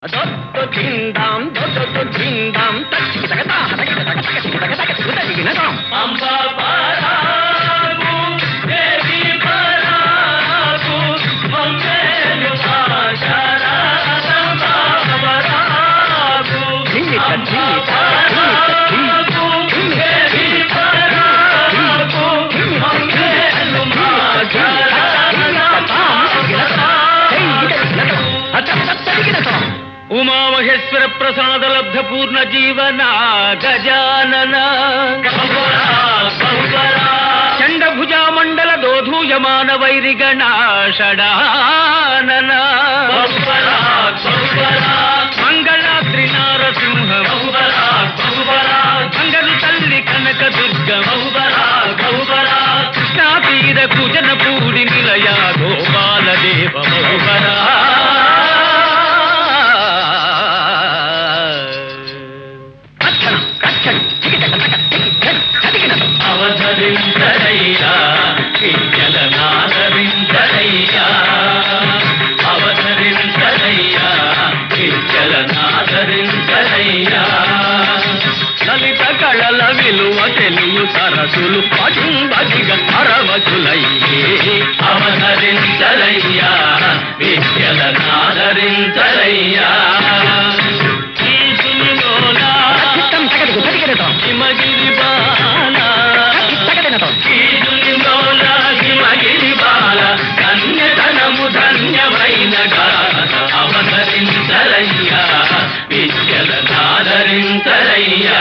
దొద్దు చిందాం దొద్దు చిందాం తచ్చికి తగ తాహ తగిన తగ తగ చికి తగ తగ చికి తగిన తాం అంబా పరాగు దేవి పరాగు మంగళ మాశరారంబా పరాగు జిల్లిక జిల్లిక జిల్లిక జిల్లిక దేవి పరాగు మంగళ ఉమామహేశ్వర ప్రసాద లబ్ధ పూర్ణ జీవన గజానన చండభుజ మండల దోధూయమాన వైరిగణ షడానన మంగళాద్రి నారసింహ మంగళ తల్లి కనక దుర్గ కృష్ణా తీర కుజన పూడి నిలయ గోపాల దేవ బహుబరా అవతరించరయ్యా విద్యల నాదరించరయ్యా అవతరించరయ్యా విద్యల నాదరించరయ్యా లలిత కళల విలువ తెలియు సరసులు పడింబదిగ అరవకులయ్యే అవతరించరయ్యా విద్యల నాదరించరయ్యా ఈశునిలోనా హిమగిరి బాల ఈశునిలోనా హిమగిరి బాల కన్యతనము ధన్యమైన గాథ అవతరించరయ్యా విద్యల నాదరించరయ్యా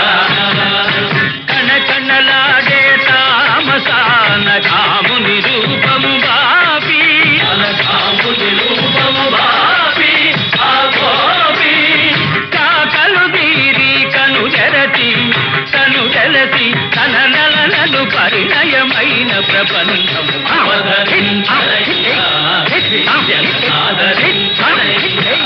కణకణలాడే తామసాన కాముని రూపము బాపి అలకాముని రూపము బాపి ఆ గోపి కాకలు వీరి కను జరతి తను జలసి తన నలనలు పరిణయమైన ప్రపంచము అవతరించరయ్యా విద్యల నాదరించరయ్యా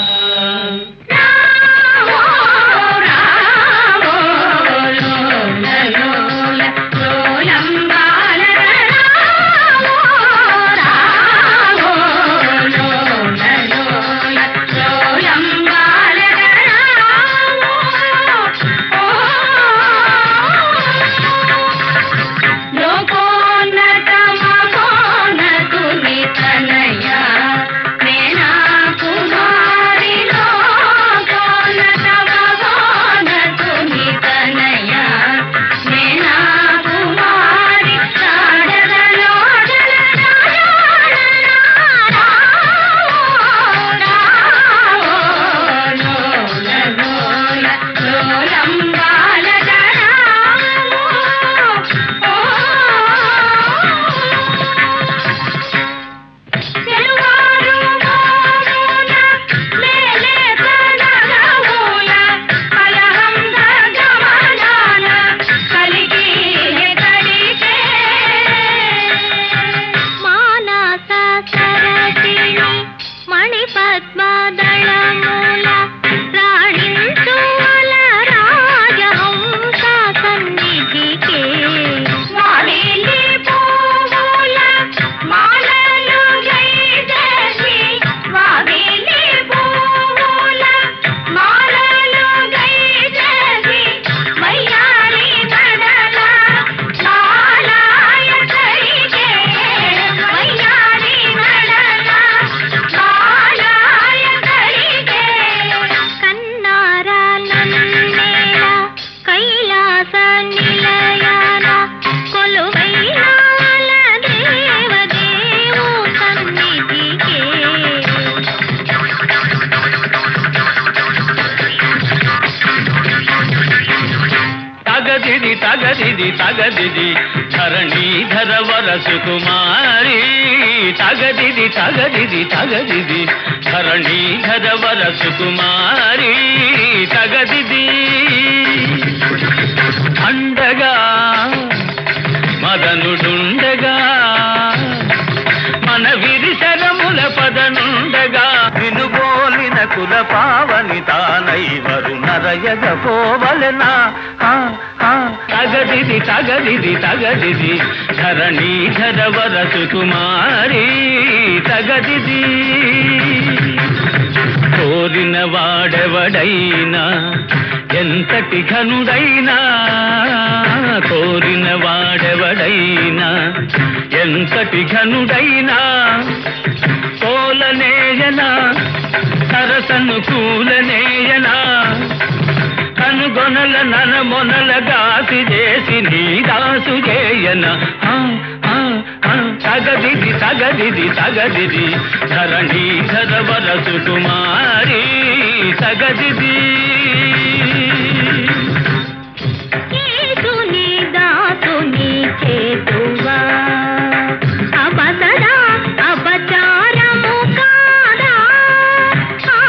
మానస సరసిణి మణిపద్మదళమూల రాణించువల రాజహంస సన్నిధికే వాలిలి పువ్వుల మాలలు గైదేవి వాలిలి పువ్వుల మాలలు గైదేవి మయ్యారి నడల మాలాయ కరిగే మయ్యారి నడల మాలాయ కరిగే కన్నారా నన్నేల కైలాస నిలయాన కొలువైన దేవదేవు సన్నిధికే తగదిది తగదిది తగదిది ధరణీధర వరసు కుమారి తగదిది తగదిది తగదిది ధరణీధర వరసు కుమారి తగదిది అండగా మదనుడుండగా మన విరిశరముల పదనుండగా వినుబోలిన కుల పావని తానై వరు నరయగ పోవలెనా ఆ, ఆ, తగదిది తగదిది తగదిది ధరణీధర వరసు కుమారి తగదిది ఓ కోరిన వాడెవడైనా ఎంతటి ఘనుడైనా కోరిన వాడెవడైనా ఎంతటి ఘనుడైనా కోలనేయనా సరసను కూలనేయనా కనుగొనల నన మొనల గాసి చేసి నీ దాసు చేయన ఆ, ఆ, ఆ, సగదిది సగదిది సగదిది ధరణి ధరవర సుకుమారి సగదిది యేసుని దాసుని చేతువా అబసదా అపచారము కాదా ఆ,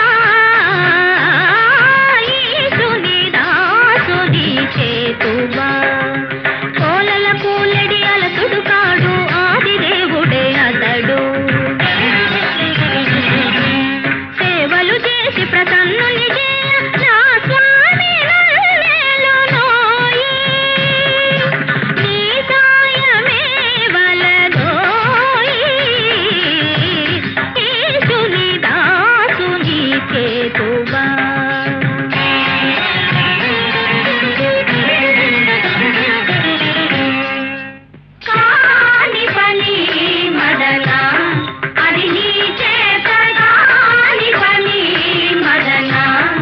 యేసుని దాసుని చేతువా కోలల కూలడి అలసుడు కాడు ఆది దేవుడే అతడు సేవలు చేసి ప్రసన్నుని చేయ నా స్వామి నన్నేలునోయి. నీ సాయమే వలదోయి. యేసుని దాసుని చేతువా కాని పని మదన అది నీ చేత కాని పని మదన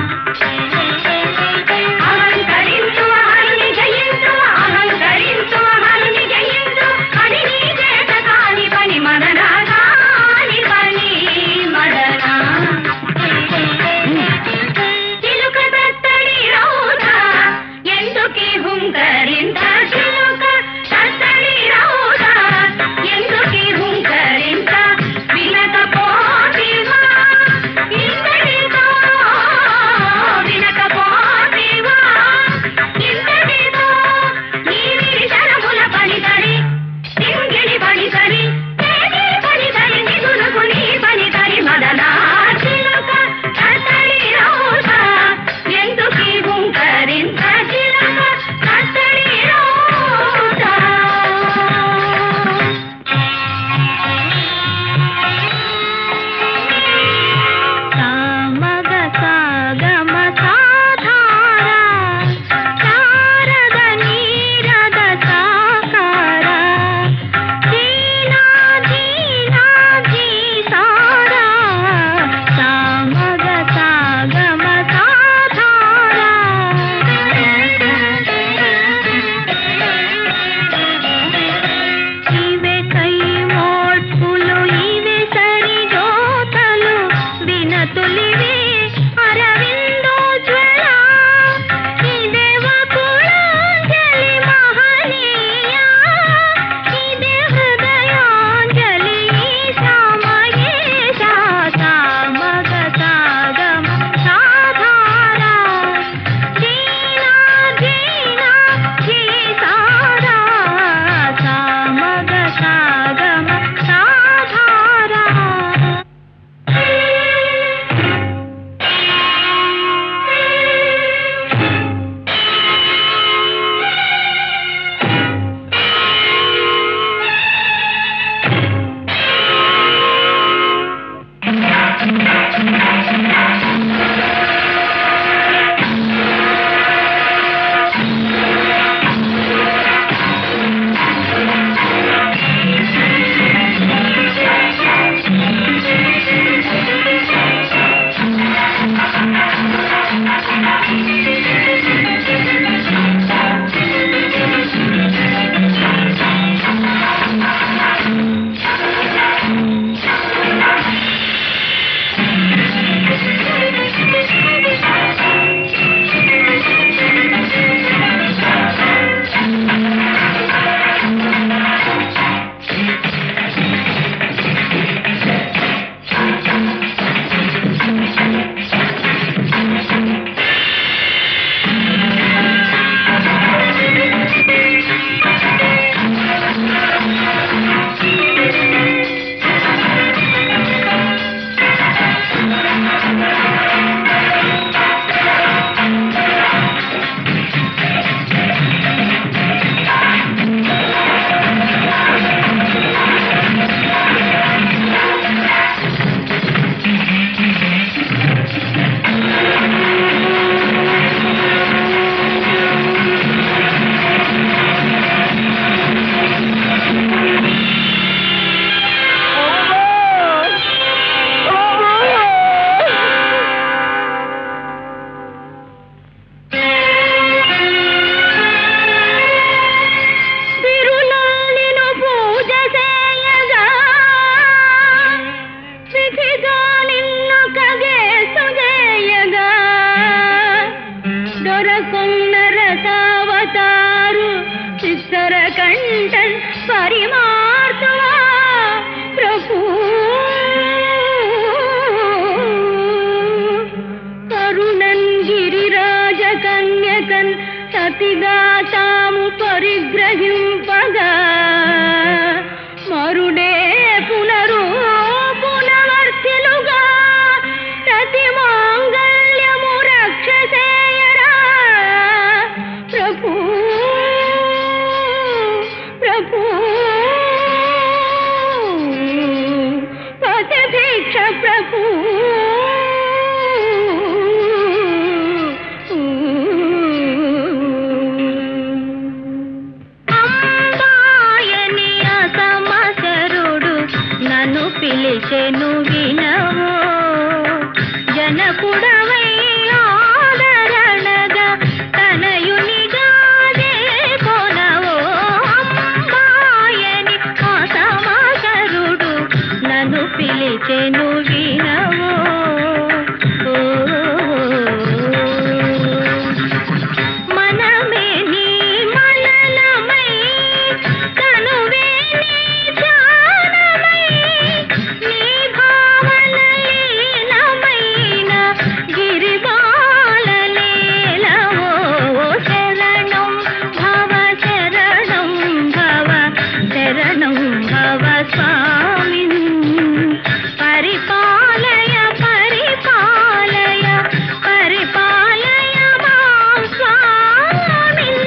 సతిగా తాము పరిగ్రహింపగా మరుడే పునరు పునవర్తిలుగా ప్రతి మాంగళ్యము రక్షసేయరా ప్రభు ప్రభు పథభిక్ష ప్రభు అంబాయని అసమసరుడు నన్ను పిలిచెను వినవో జనకుడవై ఆదరణగా తనయునిగా కొనవో అంబాయని అసమసరుడు నన్ను పిలిచెను వినవో ఓ మనమే నీ మనలమై తనువే నీ ధ్యానమై నీ భావన లీలమైన గిరిబాలలీలవో శరణం భవ శరణం భవ శరణం భవ స్వామిన్ పరిపాలయ పరిపాలయ పరిపాలయ మాం స్వామిన్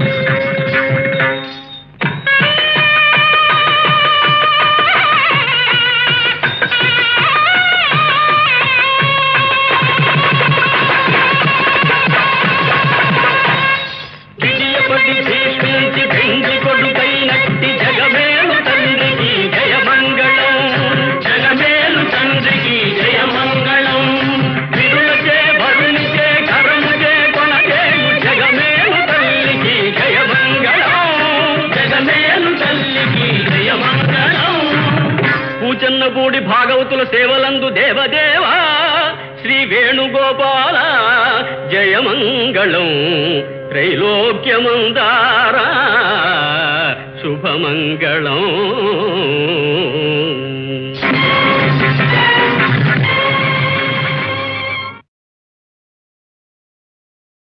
విజయపతి భీష్మించి భెంగి కొడుకైనట్టి జగమేలు తండ్రికి జయమంగళం జగమేలు తండ్రికి జయమంగళం విరులచే భరునిచే కరముచే కొనచేయు జగమేలు తల్లికి జయమంగళం జగమేలు తల్లికి జయమంగళం పూచన్నపూడి భాగవతుల సేవలందు దేవదేవా శ్రీ వేణుగోపాల జయమంగళం త్రైలోక్యమందారా శుభమంగళం